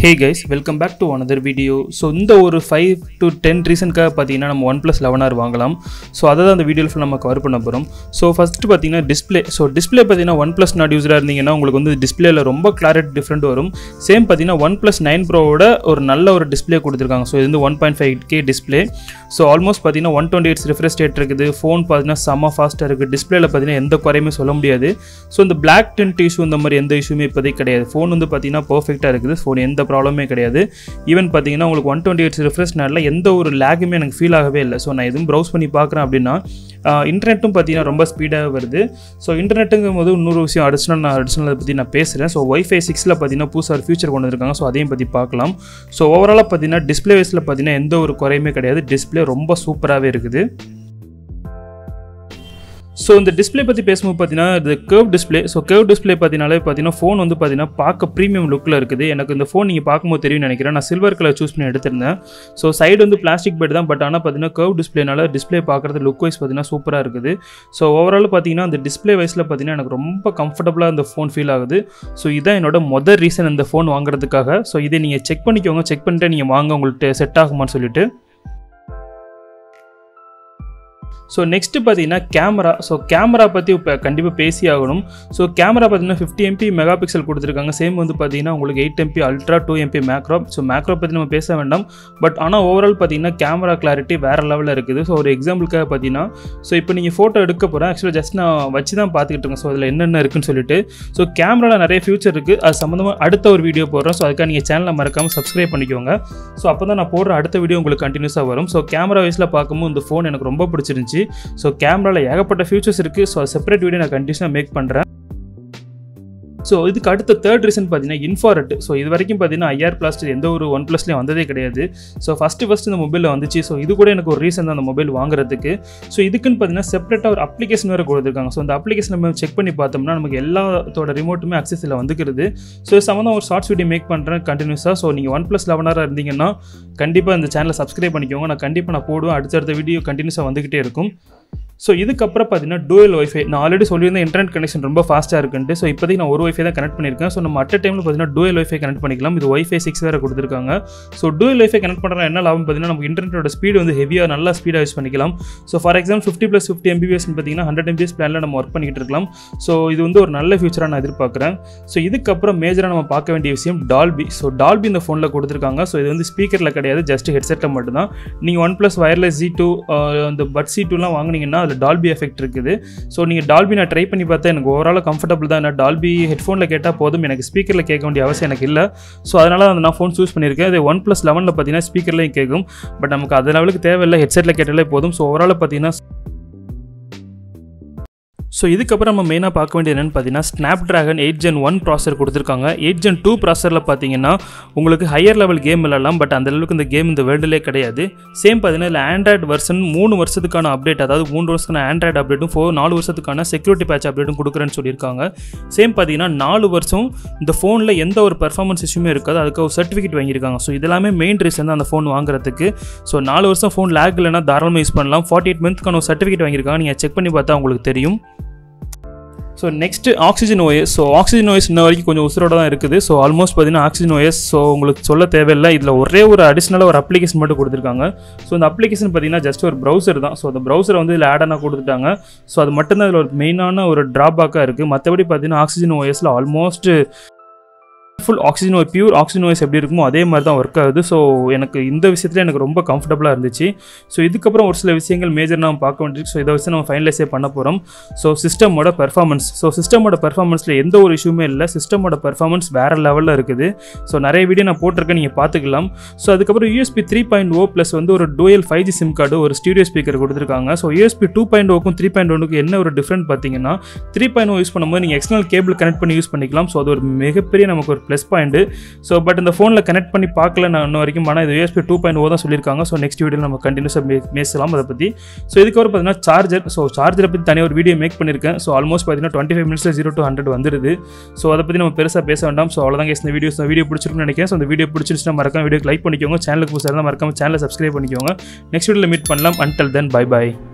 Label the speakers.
Speaker 1: hey guys welcome back to another video so இந்த ஒரு five to ten ரீசனுக்காக பார்த்தீங்கன்னா நம்ம ஒன் ப்ளஸ் லெவன் ஆர் வாங்கலாம் ஸோ அதை தான் அந்த வீடியோவில் நம்ம கவர் பண்ண போகிறோம் ஸோ ஃபஸ்ட்டு பார்த்தீங்கன்னா டிஸ்ப்ளே ஸோ டிஸ்ப்ளே பார்த்தீங்கன்னா ஒன் ப்ளஸ் நாட் யூஸராக இருந்தீங்கன்னா உங்களுக்கு வந்து டிஸ்ப்ளேல ரொம்ப கிளாரிட்டி டிஃப்ரெண்ட் வரும் சேம் பார்த்தீங்கன்னா ஒன் ப்ளஸ் நைன் ப்ரோவோட ஒரு நல்ல ஒரு டிஸ்ப்ளே கொடுத்துருக்காங்க ஸோ இது வந்து one point five K display so almost பார்த்தீங்கன்னா one twenty hertz refresh rate இருக்குது ஃபோன் பார்த்தீங்கன்னா செம்ம ஃபாஸ்ட்டாக இருக்குது டிஸ்ப்ளேல பார்த்தீங்கன்னா எந்த குறையுமே சொல்ல முடியாது ஸோ இந்த பிளாக் டென்ட் இஷ்யூ இந்த மாதிரி எந்த இஷ்யூமே இப்போதைக்கு கிடையாது ஃபோன் வந்து பார்த்தீங்கன்னா பர்ஃபெக்டாக இருக்குது ஃபோன் எந்த ப்ராப்ளமே கிடையாது ஈவன் பார்த்தீங்கன்னா உங்களுக்கு ஒன் டுவெண்ட்டி எயிட்ஸ் ரிஃப்ரெஷ் நேரில் எந்த ஒரு லேகுமே எனக்கு ஃபீல் ஆகவே இல்லை ஸோ நான் எதுவும் ப்ரௌஸ் பண்ணி பார்க்குறேன் அப்படின்னா இன்டர்நெட்டும் பார்த்தீங்கன்னா ரொம்ப ஸ்பீடாக வருது ஸோ இன்டர்நெட்டுங்கும் போது இன்னொரு விஷயம் அடிஷனல் நான் அடிஷனல் பற்றி நான் பேசுகிறேன் ஸோ ஒய்ஃபை சிக்ஸில் பார்த்தீங்கன்னா புதுசாக ஒரு ஃபியூச்சர் கொண்டு வந்திருக்காங்க ஸோ அதையும் பற்றி பார்க்கலாம் ஸோ ஓவராலாக பார்த்தீங்கன்னா டிஸ்பிளே வைஸில் பார்த்தீங்கன்னா எந்த ஒரு குறையுமே கிடையாது டிஸ்பிளே ரொம்ப சூப்பராகவே இருக்குது ஸோ இந்த டிஸ்பிளே பற்றி பேசும்போது பார்த்தீங்கன்னா இது curve display so curve display பார்த்தீங்கனாலே பார்த்தீங்கன்னா ஃபோன் வந்து பார்த்தீங்கன்னா பார்க்க ப்ரீமியம் லுக்கில் இருக்குது எனக்கு இந்த ஃபோன் நீங்கள் பார்க்கும்போது தெரியும்னு நினைக்கிறேன் நான் சில்வர் கலர் சூஸ் பண்ணி எடுத்திருந்தேன் ஸோ சைடு வந்து பிளாஸ்டிக் பெட் தான் பட் ஆனால் பார்த்தீங்கன்னா கேர்வ் டிஸ்பிளேனால டிஸ்பிளே பார்க்குறது லுக் வைஸ் பார்த்தீங்கன்னா சூப்பராக இருக்குது ஸோ ஓவரால் பார்த்தீங்கன்னா அந்த டிஸ்பிளே வைஸில் பார்த்தீங்கன்னா எனக்கு ரொம்ப கம்ஃபர்டபுளாக இந்த ஃபோன் ஃபீல் ஆகுது ஸோ இதான் என்னோட மொதல் ரீசன் இந்த ஃபோன் வாங்குறதுக்காக ஸோ இதை நீங்கள் செக் பண்ணிக்கோங்க செக் பண்ணிட்டு நீங்கள் வாங்க உங்களுக்கு செட் ஆகுமான்னு சொல்லிட்டு ஸோ நெக்ஸ்ட்டு பார்த்தீங்கன்னா கேமரா ஸோ கேமரா பற்றி இப்போ கண்டிப்பாக பேசி ஆகணும் ஸோ கேமரா பார்த்தீங்கன்னா ஃபிஃப்டி எம்பி மெகா பிக்சல் கொடுத்துருக்காங்க சேம் வந்து பார்த்தீங்கன்னா உங்களுக்கு eight MP ultra two MP macro so macro பற்றி நம்ம பேச வேண்டாம் பட் ஆனால் ஓவரால் பார்த்தீங்கன்னா கேமரா கிளாரிட்டி வேறு லெவலில் இருக்குது ஸோ ஒரு எக்ஸாம்பிளுக்காக பார்த்தீங்கன்னா ஸோ இப்போ நீங்கள் ஃபோட்டோ எடுக்க போகிறேன் ஆக்சுவலாக ஜஸ்ட் நான் வச்சு தான் பார்த்துக்கிட்டு இருக்கேன் ஸோ அதில் என்னென்ன இருக்குன்னு சொல்லிட்டு ஸோ கேமராவில் நிறைய ஃபியூச்சர் இருக்குது அது சம்மந்தமாக அடுத்த ஒரு வீடியோ போடுறோம் ஸோ அதுக்காக நீங்கள் சேனலை மறக்காமல் சப்ஸ்கிரைப் பண்ணிக்கோங்க ஸோ அப்போ தான் நான் போடுற அடுத்த வீடியோ உங்களுக்கு கண்டினியூஸாக வரும் ஸோ கேமரா வைஸில் பார்க்கும்போது இந்த ஃபோன் எனக்கு ரொம்ப பிடிச்சிருந்துச்சி ஸோ கேமராவில் ஏகப்பட்ட ஃபியூச்சர்ஸ் இருக்குது ஸோ செப்பரேட் வீடியோ நான் கண்டிஷனாக மேக் பண்ணுறேன் ஸோ இதுக்கு அடுத்த தேர்ட் ரீசன் பார்த்தீங்கன்னா இன்ஃபாரெட் ஸோ இது வரைக்கும் பார்த்தீங்கன்னா ஐஆர் பிளாஸ்டர் எந்த ஒரு ஒன் ப்ளஸ்லேயும் வந்ததே கிடையாது ஸோ ஃபஸ்ட்டு ஃபஸ்ட்டு இந்த மொபைலில் வந்துச்சு ஸோ இது கூட எனக்கு ஒரு ரீசன் தான் அந்த மொபைல் வாங்குறதுக்கு ஸோ இதுக்குன்னு பார்த்தீங்கன்னா செப்பரேட்டாக ஒரு அப்ளிகேஷன் வேறு கொடுத்துருக்காங்க ஸோ அந்த அப்ளிகேஷன் நம்ம செக் பண்ணி பார்த்தோம்னா நமக்கு எல்லாத்தோட ரிமோட்டுமே அக்சஸில் வந்துக்கிறது ஸோ சம்மந்தம் ஒரு ஷார்ட்ஸ் வீடியோ மேக் பண்ணுறேன் கண்டினியூஸாக ஸோ நீங்கள் ஒன் ப்ளஸ் லெவனாக இருந்தீங்கன்னா கண்டிப்பாக இந்த சேனலை சப்ஸ்கிரைப் பண்ணிக்கோங்க நான் கண்டிப்பாக நான் போடுவேன் அடுத்தடுத்த வீடியோ கண்டினியூஸாக வந்துக்கிட்டே இருக்கும் ஸோ இதுக்கப்புறம் பார்த்தீங்கன்னா டூயல் ஒய்ஃபை நான் ஆல்ரெடி சொல்லியிருந்தேன் இன்டர்நெட் கனெக்ஷன் ரொம்ப ஃபாஸ்ட்டாக இருக்குன்ட்டு ஸோ இப்போதைக்கு நான் ஒரு ஒய்ஃபை தான் கனெக்ட் பண்ணியிருக்கேன் ஸோ நம்ம அட் டைமில் பார்த்தீங்கன்னா டூயல் ஒய்ஃபை கனெக்ட் பண்ணிக்கலாம் இது ஒய்ஃபை சிக்ஸ் வேறு கொடுத்துருக்காங்க ஸோ டூயல் ஒய்ஃபை கனெக்ட் பண்ணுறா என்ன லாபம் பார்த்தீங்கன்னா நமக்கு இன்டர்நெட்டோட ஸ்பீடு வந்து ஹெவியாக நல்லா ஸ்பீடாக யூஸ் பண்ணிக்கலாம் so for example fifty plus fifty Mbps பார்த்தீங்கன்னா ஹண்ட்ரட் எம்பிஎஸ் பிளானில் நம்ம ஒர்க் பண்ணிக்கிட்டு இருக்கலாம் ஸோ இது வந்து ஒரு நல்ல ஃபியூச்சராக நான் எதிர்பார்க்குறேன் ஸோ இதுக்கப்புறம் மேஜராக நம்ம பார்க்க வேண்டிய விஷயம் டால்பி ஸோ டால்பி இந்த ஃபோனில் கொடுத்துருக்காங்க ஸோ இது வந்து ஸ்பீக்கரில் கிடையாது ஜஸ்ட் ஹெட்செட்டில் மட்டும்தான் நீங்கள் OnePlus wireless Z two அந்த பட் சி டூலாம் வாங்கினீங்கன்னா அதில் டால்பி எஃபெக்ட் இருக்குது ஸோ நீங்கள் டால்பி நான் ட்ரை பண்ணி பார்த்தா எனக்கு ஓவரால் கம்ஃபர்டபுள் தான் நான் டால்பி ஹெட்ஃபோனில் கேட்டால் போதும் எனக்கு ஸ்பீக்கரில் கேட்க வேண்டிய அவசியம் எனக்கு இல்லை ஸோ அதனால் அந்த நான் ஃபோன் சூஸ் பண்ணியிருக்கேன் அது ஒன் ப்ளஸ் லெவனில் பார்த்தீங்கன்னா ஸ்பீக்கர்லேயும் கேட்கும் பட் நமக்கு அது லெவலுக்கு தேவையில்லை ஹெட்செட்டில் கேட்டாலே போதும் ஸோ ஓவரால் பார்த்தீங்கன்னா ஸோ இதுக்கப்புறம் நம்ம மெயினாக பார்க்க வேண்டியது என்னென்னு பார்த்தீங்கன்னா Snapdragon eight gen one processor கொடுத்துருக்காங்க எயிட் ஜென் டூ ப்ராசரில் பார்த்தீங்கன்னா உங்களுக்கு ஹையர் லெவல் கேம் விளாடலாம் பட் அந்த அளவுக்கு இந்த கேம் இந்த வேர்ல்டுலே கிடையாது சேம் பார்த்தீங்கன்னா இதில் ஆண்ட்ராய்டு வெர்ஷன் மூணு வருஷத்துக்கான அப்டேட் அதாவது மூணு வருஷத்துக்கான ஆண்ட்ராய்டு அப்டேட்டும் ஃபோர் நாலு வருஷத்துக்கான செக்யூரிட்டி பேட்ச் அப்டேட்டும் கொடுக்குறேன்னு சொல்லியிருக்காங்க சேம் பார்த்தீங்கன்னா நாலு வருஷம் இந்த ஃபோனில் எந்த ஒரு பெர்ஃபார்மன்ஸ் இஷ்யூமே இருக்காது அதுக்கு ஒரு சர்டிஃபிகேட் வாங்கியிருக்காங்க ஸோ இதெல்லாமே மெயின் ரீசன் தான் அந்த ஃபோன் வாங்குறதுக்கு ஸோ நாலு வருஷம் ஃபோன் லேக் இல்லைனா தாராளமாக யூஸ் பண்ணலாம் ஃபார்ட்டி எயிட் மந்த்க்கான ஒரு சர்டிஃபிகேட் வாங்கியிருக்காங்க நீங்கள் செக் பண்ணி பார்த்தா உங்களுக்கு தெரியும் so next Oxygen OS so Oxygen OS இன்ன வரைக்கும் கொஞ்சம் உசுரோட தான் இருக்குது ஸோ ஆல்மோஸ்ட் பார்த்தீங்கன்னா ஆக்சிஜன் ஓஎஸ் ஸோ உங்களுக்கு சொல்ல தேவையில்லை இதில் ஒரே ஒரு அடிஷ்னலாக ஒரு அப்ளிகேஷன் மட்டும் கொடுத்துருக்காங்க ஸோ இந்த அப்ளிகேஷன் பார்த்தீங்கன்னா ஜஸ்ட் ஒரு ப்ரௌசர் தான் ஸோ அந்த ப்ரௌசரை வந்து இதில் ஆட் ஆனாக கொடுத்துட்டாங்க ஸோ அது மட்டும்தான் இதில் ஒரு மெயினான ஒரு ட்ராபேக்காக இருக்குது மற்றபடி பார்த்தீங்கன்னா ஆக்சிஜன் ஓஎஸில் almost full Oxygen OS pure Oxygen OS எப்படி இருக்குமோ அதே மாதிரி தான் ஒர்க் ஆகுது ஸோ எனக்கு இந்த விஷயத்தில் எனக்கு ரொம்ப கம்ஃபர்டபுளாக இருந்துச்சு ஸோ இதுக்கப்புறம் ஒரு சில விஷயங்கள் மேஜர் நம்ம பார்க்க வேண்டியது ஸோ இதை வச்சு நம்ம ஃபைனலைஸே பண்ண போகிறோம் ஸோ சிஸ்டமோட பெர்ஃபார்மன்ஸ் ஸோ சிஸ்டமோட பெர்ஃபார்மன்ஸில் எந்த ஒரு இஷ்யூமே இல்லை சிஸ்டமோட பெர்ஃபார்மன்ஸ் வேறு லெவலில் இருக்குது ஸோ நிறைய வீடியோ நான் போட்டிருக்கேன் நீங்கள் பார்த்துக்கலாம் ஸோ அதுக்கப்புறம் USB three point O plus வந்து ஒரு dual five G SIM card ஒரு ஸ்டூடியோ ஸ்பீக்கர் கொடுத்துருக்காங்க ஸோ யூஎஸ்பி டூ பாயிண்ட் ஓக்கும் த்ரீ பாயிண்ட் ஒனுக்கு என்ன ஒரு டிஃப்ரெண்ட் பார்த்தீங்கன்னா த்ரீ பாயிண்ட் ஓ யூஸ் பண்ணும்போது நீங்கள் எக்ஸ்டர்னல் கேபிள் கனெக்ட் பண்ணி யூஸ் பண்ணிக்கலாம் ஸோ அது ஒரு மிகப்பெரிய நமக்கு ஒரு ப்ளஸ் பாயிண்ட் ஸோ பட் இந்த ஃபோனில் கனெக்ட் பண்ணி பார்க்கல நான் இன்ன வரைக்கும் ஆனால் இது யூஎஸ்பி டூ பாயிண்ட் ஓ தான் சொல்லியிருக்காங்க ஸோ நெக்ஸ்ட் வீடியோவில் நம்ம கண்டினியூஸாக பேசலாம் அதை பற்றி ஸோ இதுக்கப்புறம் பார்த்தீங்கன்னா சார்ஜர் ஸோ சார்ஜரை பற்றி தனியாக ஒரு வீடியோ மேக் பண்ணியிருக்கேன் ஸோ ஆல்மோஸ்ட் பார்த்தீங்கன்னா டுவெண்ட்டி ஃபைவ் மினிட்ஸில் ஜீரோ டு ஹண்ட்ரட் வந்துருது ஸோ அதை பற்றி நம்ம பெருசாக பேச வேண்டாம் ஸோ அவ்வளோதான் இந்த வீடியோஸ் இந்த வீடியோ பிடிச்சிருக்குன்னு நினைக்கிறேன் ஸோ இந்த வீடியோ பிடிச்சிருச்சுன்னா மறக்காம வீடியோ லைக் பண்ணிக்கோங்க சேனலுக்கு புதுசாக இருந்தால் மறக்காம சேனலை சப்ஸ்கிரைப் பண்ணிக்கோங்க நெக்ஸ்ட் வீடியோவில் மீட் பண்ணலாம் அன்டல் தென் பை பை